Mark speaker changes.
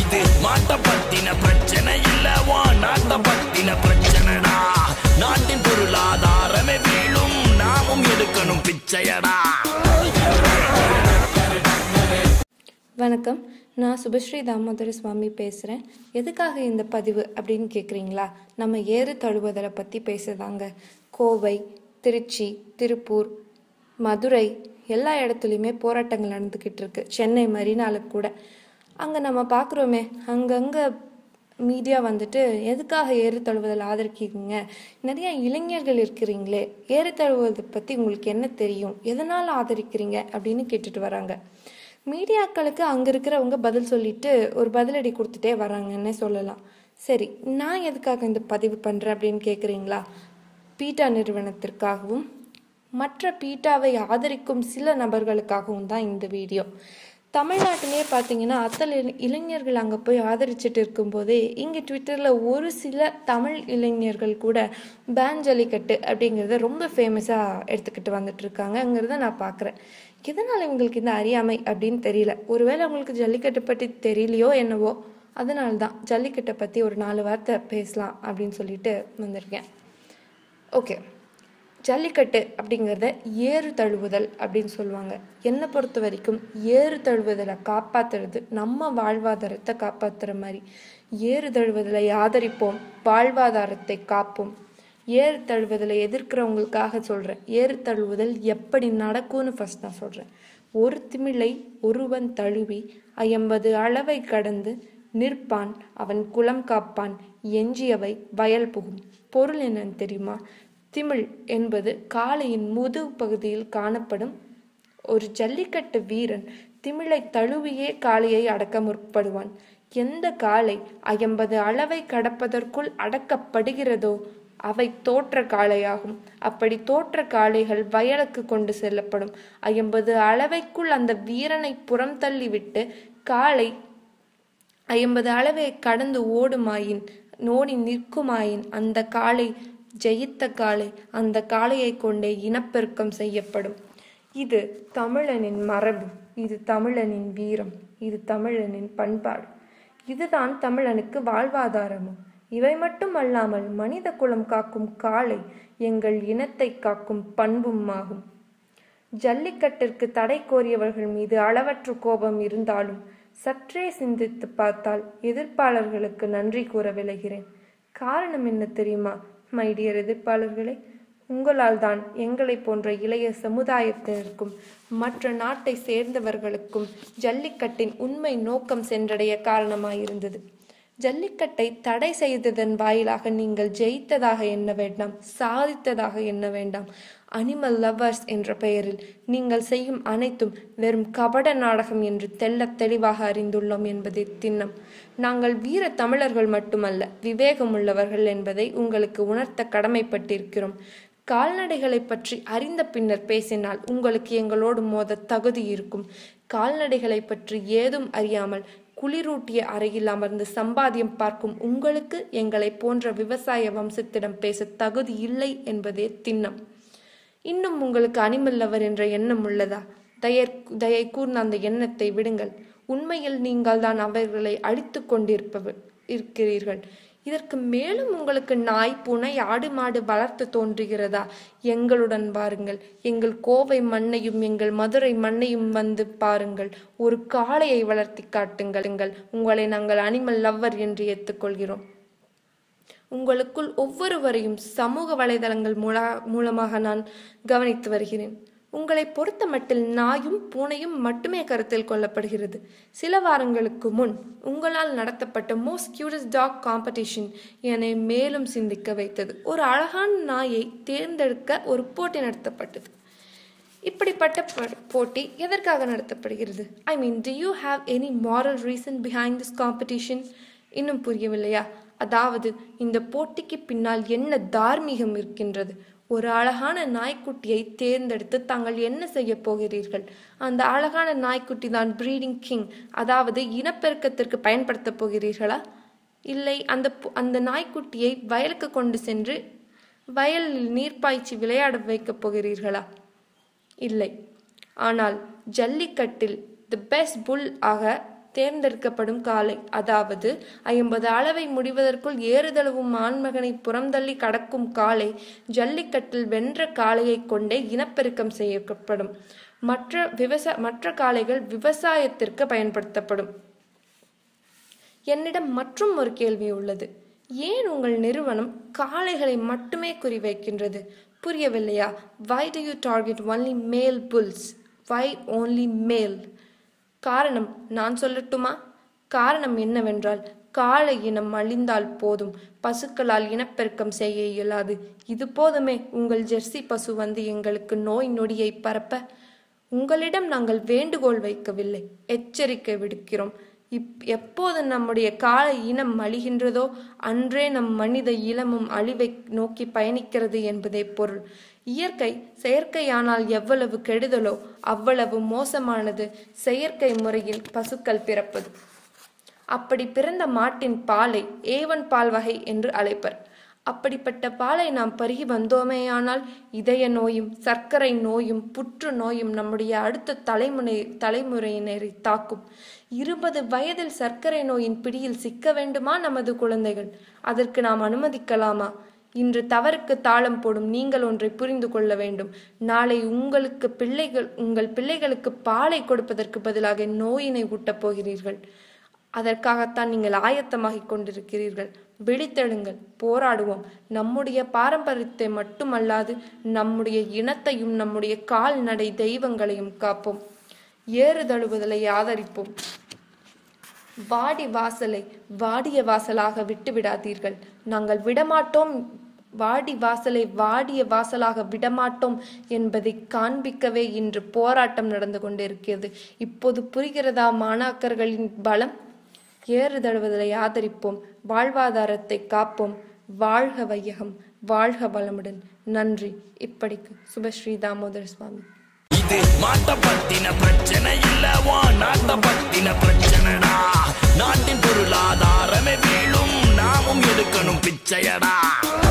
Speaker 1: இது மாட்ட பத்தின பிரச்சனை இல்ல வா நாட்ட பத்தின பிரச்சனைடா நாட்டின் பொருளாதாரமே வீழும் நாமும் எடுக்கணும் பிச்சையடா
Speaker 2: வணக்கம் நான் சுபஸ்ரீ தாமோதர சுவாமி பேசுகிறேன் எதுக்காக இந்த பதிவு அப்படின்னு கேட்குறீங்களா நம்ம ஏறு தழுவுதலை பற்றி பேசுதாங்க கோவை திருச்சி திருப்பூர் மதுரை எல்லா இடத்துலையுமே போராட்டங்கள் நடந்துக்கிட்டு இருக்கு சென்னை மரினால கூட அங்கே நம்ம பார்க்குறோமே அங்கங்கே மீடியா வந்துட்டு எதுக்காக ஏறு தழுவுதல் ஆதரிக்கிறீங்க நிறைய இளைஞர்கள் இருக்கிறீங்களே ஏறு தழுவுவதை பற்றி உங்களுக்கு என்ன தெரியும் எதனால் ஆதரிக்கிறீங்க அப்படின்னு கேட்டுட்டு வராங்க மீடியாக்களுக்கு அங்கே இருக்கிறவங்க பதில் சொல்லிட்டு ஒரு பதிலடி கொடுத்துட்டே வராங்கன்னே சொல்லலாம் சரி நான் எதுக்காக இந்த பதிவு பண்ணுறேன் அப்படின்னு கேட்குறீங்களா பீட்டா நிறுவனத்திற்காகவும் மற்ற பீட்டாவை ஆதரிக்கும் சில நபர்களுக்காகவும் தான் இந்த வீடியோ தமிழ்நாட்டிலே பார்த்தீங்கன்னா அத்தனை இளை- இளைஞர்கள் அங்கே போய் ஆதரிச்சிட்டு இருக்கும்போதே இங்கே ட்விட்டரில் ஒரு சில தமிழ் இளைஞர்கள் கூட பேன் ஜல்லிக்கட்டு அப்படிங்கிறத ரொம்ப ஃபேமஸாக எடுத்துக்கிட்டு வந்துட்டு இருக்காங்கங்கிறத நான் பார்க்குறேன் எதனால் இவங்களுக்கு இந்த அறியாமை அப்படின்னு தெரியல ஒருவேளை அவங்களுக்கு ஜல்லிக்கட்டு பற்றி தெரியலையோ என்னவோ அதனால தான் ஜல்லிக்கட்டை பற்றி ஒரு நாலு வார்த்தை பேசலாம் அப்படின்னு சொல்லிட்டு வந்திருக்கேன் ஓகே ஜல்லிக்கட்டு அப்படிங்கிறத ஏறு தழுவுதல் அப்படின்னு சொல்லுவாங்க என்னை பொறுத்த வரைக்கும் ஏறு தழுவுதலை காப்பாத்துறது நம்ம வாழ்வாதாரத்தை காப்பாத்துற மாதிரி ஏறு தழுவுதலை ஆதரிப்போம் வாழ்வாதாரத்தை காப்போம் ஏறு தழுவுதலை எதிர்க்கிறவங்களுக்காக சொல்கிறேன் ஏறு தழுவுதல் எப்படி நடக்கும்னு ஃபர்ஸ்ட் நான் சொல்கிறேன் ஒரு திமிழை ஒருவன் தழுவி ஐம்பது அளவை கடந்து நிற்பான் அவன் குலம் காப்பான் எஞ்சியவை வயல் புகும் பொருள் என்னன்னு தெரியுமா திமிழ் என்பது காளையின் முதுகு பகுதியில் காணப்படும் ஒரு ஜல்லிக்கட்டு வீரன் திமிழை தழுவியே காளையை அடக்க முற்படுவான் எந்த காளை ஐம்பது அளவை கடப்பதற்குள் அடக்கப்படுகிறதோ அவை தோற்ற காளையாகும் அப்படி தோற்ற காளைகள் வயலுக்கு கொண்டு செல்லப்படும் ஐம்பது அளவைக்குள் அந்த வீரனை புறம் தள்ளிவிட்டு காளை ஐம்பது அளவை கடந்து ஓடுமாயின் நோடி நிற்குமாயின் அந்த காளை ஜெயித்த காளை அந்த காளையை கொண்டே இனப்பெருக்கம் செய்யப்படும் இது தமிழனின் மரபு இது தமிழனின் வீரம் இது தமிழனின் பண்பாடு இதுதான் தமிழனுக்கு வாழ்வாதாரமும் இவை மட்டும் அல்லாமல் மனித குலம் காக்கும் காளை எங்கள் இனத்தை காக்கும் பண்பும் ஆகும் ஜல்லிக்கட்டிற்கு தடை கோரியவர்கள் மீது அளவற்ற கோபம் இருந்தாலும் சற்றே சிந்தித்து பார்த்தால் எதிர்ப்பாளர்களுக்கு நன்றி கூற விளைகிறேன் காரணம் என்ன தெரியுமா மை டியர் எதிர்ப்பாளர்களே உங்களால் தான் எங்களை போன்ற இளைய சமுதாயத்தினருக்கும் மற்ற நாட்டை சேர்ந்தவர்களுக்கும் ஜல்லிக்கட்டின் உண்மை நோக்கம் சென்றடைய காரணமாயிருந்தது ஜல்லிக்கட்டை தடை செய்ததன் வாயிலாக நீங்கள் ஜெயித்ததாக எண்ண வேண்டாம் சாதித்ததாக எண்ண வேண்டாம் அனிமல் லவ்வர்ஸ் என்ற பெயரில் நீங்கள் செய்யும் அனைத்தும் வெறும் கபட நாடகம் என்று தெள்ளத் தெளிவாக அறிந்துள்ளோம் என்பதை திண்ணம் நாங்கள் வீர தமிழர்கள் மட்டுமல்ல விவேகமுள்ளவர்கள் என்பதை உங்களுக்கு உணர்த்த கடமைப்பட்டிருக்கிறோம் கால்நடைகளை பற்றி அறிந்த பின்னர் பேசினால் உங்களுக்கு எங்களோடு மோத தகுதி இருக்கும் கால்நடைகளை பற்றி ஏதும் அறியாமல் குளிரூட்டிய அறையில் அமர்ந்து சம்பாத்தியம் பார்க்கும் உங்களுக்கு எங்களை போன்ற விவசாய வம்சத்திடம் பேச தகுதி இல்லை என்பதே திண்ணம் இன்னும் உங்களுக்கு அனிமல் லவர் என்ற எண்ணம் உள்ளதா தயர் தயை கூர்ந்த அந்த எண்ணத்தை விடுங்கள் உண்மையில் நீங்கள் தான் அவர்களை அழித்து கொண்டிருப்பவர் இருக்கிறீர்கள் இதற்கு மேலும் உங்களுக்கு நாய் பூனை ஆடு மாடு வளர்த்து தோன்றுகிறதா எங்களுடன் பாருங்கள் எங்கள் கோவை மண்ணையும் எங்கள் மதுரை மண்ணையும் வந்து பாருங்கள் ஒரு காளையை வளர்த்தி காட்டுங்கள் உங்களை நாங்கள் அனிமல் லவ்வர் என்று ஏற்றுக்கொள்கிறோம் உங்களுக்குள் ஒவ்வொருவரையும் சமூக வலைதளங்கள் மூல மூலமாக நான் கவனித்து வருகிறேன் உங்களை பொறுத்த மட்டில் நாயும் பூனையும் மட்டுமே கருத்தில் கொள்ளப்படுகிறது சில வாரங்களுக்கு முன் உங்களால் நடத்தப்பட்ட மோஸ்ட் கியூரஸ் டாக் காம்படிஷன் என்னை மேலும் சிந்திக்க வைத்தது ஒரு அழகான நாயை தேர்ந்தெடுக்க ஒரு போட்டி நடத்தப்பட்டது இப்படிப்பட்ட ப- போட்டி எதற்காக நடத்தப்படுகிறது I mean do you have any moral reason behind this competition இன்னும் புரியவில்லையா அதாவது இந்த போட்டிக்கு பின்னால் என்ன தார்மீகம் இருக்கின்றது ஒரு அழகான நாய்க்குட்டியை தேர்ந்தெடுத்து தாங்கள் என்ன செய்ய போகிறீர்கள் அந்த அழகான நாய்க்குட்டி தான் ப்ரீடிங் கிங் அதாவது இனப்பெருக்கத்திற்கு பயன்படுத்தப் போகிறீர்களா இல்லை அந்த பு- அந்த நாய்க்குட்டியை வயலுக்கு கொண்டு சென்று வயலில் நீர் பாய்ச்சி விளையாட வைக்கப் போகிறீர்களா இல்லை ஆனால் ஜல்லிக்கட்டில் தி பெஸ்ட் புல் ஆக தேர்ந்தெடுக்கப்படும் காளை அதாவது ஐம்பது அளவை முடிவதற்குள் ஏறுதழுவும் ஆண்மகனை புறந்தள்ளி கடக்கும் காளை ஜல்லிக்கட்டில் வென்ற காளையைக் கொண்டே இனப்பெருக்கம் செய்யப்படும் மற்ற விவசா மற்ற காளைகள் விவசாயத்திற்கு பயன்படுத்தப்படும் என்னிடம் மற்றும் ஒரு கேள்வி உள்ளது ஏன் உங்கள் நிறுவனம் காளைகளை மட்டுமே குறிவைக்கின்றது புரியவில்லையா why do you target only male bulls why only male காரணம் நான் சொல்லட்டுமா காரணம் என்னவென்றால் காளை இனம் அழிந்தால் போதும் பசுக்களால் இனப்பெருக்கம் செய்ய இயலாது இது போதுமே உங்கள் ஜெர்சி பசு வந்து எங்களுக்கு நோய் நொடியை பரப்ப உங்களிடம் நாங்கள் வேண்டுகோள் வைக்கவில்லை எச்சரிக்கை விடுக்கிறோம் இப் எப்போது நம்முடைய கால இனம் அழிகின்றதோ அன்றே நம் மனித இளமும் அழிவை நோக்கி பயணிக்கிறது என்பதே பொருள் இயற்கை செயற்கையானால் எவ்வளவு கெடுதலோ அவ்வளவு மோசமானது செயற்கை முறையில் பசுக்கள் பிறப்பது அப்படி பிறந்த மாட்டின் பாலை ஏவன் பால் வகை என்று அழைப்பர் அப்படிப்பட்ட பாலை நாம் பருகி வந்தோமேயானால் இதய நோயும் சர்க்கரை நோயும் புற்று நோயும் நம்முடைய அடுத்த தலைமுறை தலைமுறையினரை தாக்கும் இருபது வயதில் சர்க்கரை நோயின் பிடியில் சிக்க வேண்டுமா நமது குழந்தைகள் அதற்கு நாம் அனுமதிக்கலாமா இன்று தவறுக்கு தாளம் போடும் நீங்கள் ஒன்றை புரிந்து கொள்ள வேண்டும் நாளை உங்களுக்கு பிள்ளைகள் உங்கள் பிள்ளைகளுக்கு பாலை கொடுப்பதற்கு பதிலாக நோயினை ஊட்டப் போகிறீர்கள் அதற்காகத்தான் நீங்கள் ஆயத்தமாகிக் கொண்டிருக்கிறீர்கள் விழித்தெழுங்கள் போராடுவோம் நம்முடைய பாரம்பரியத்தை மட்டுமல்லாது நம்முடைய இனத்தையும் நம்முடைய கால்நடை தெய்வங்களையும் காப்போம் ஏறு தழுவுதலை ஆதரிப்போம் வாடி வாசலை வாடிய வாசலாக விட்டு விடாதீர்கள் நாங்கள் விடமாட்டோம் வாடி வாசலை வாடிய வாசலாக விடமாட்டோம் என்பதை காண்பிக்கவே இன்று போராட்டம் நடந்து கொண்டிருக்கிறது இப்போது புரிகிறதா மாணாக்கர்களின் பலம் ஏறு தழுவுதலை ஆதரிப்போம் வாழ்வாதாரத்தை காப்போம் வாழ்க வையகம் வாழ்க வளமுடன் நன்றி இப்படிக்கு சுபஸ்ரீ தாமோதர சுவாமி
Speaker 1: இது மாட்ட பத்தின பிரச்சனை இல்லவா நாட்ட பத்தின பிரச்சனைடா நாட்டின் பொருளாதாரமே வீழும் நாமும் எடுக்கணும் பிச்சையடா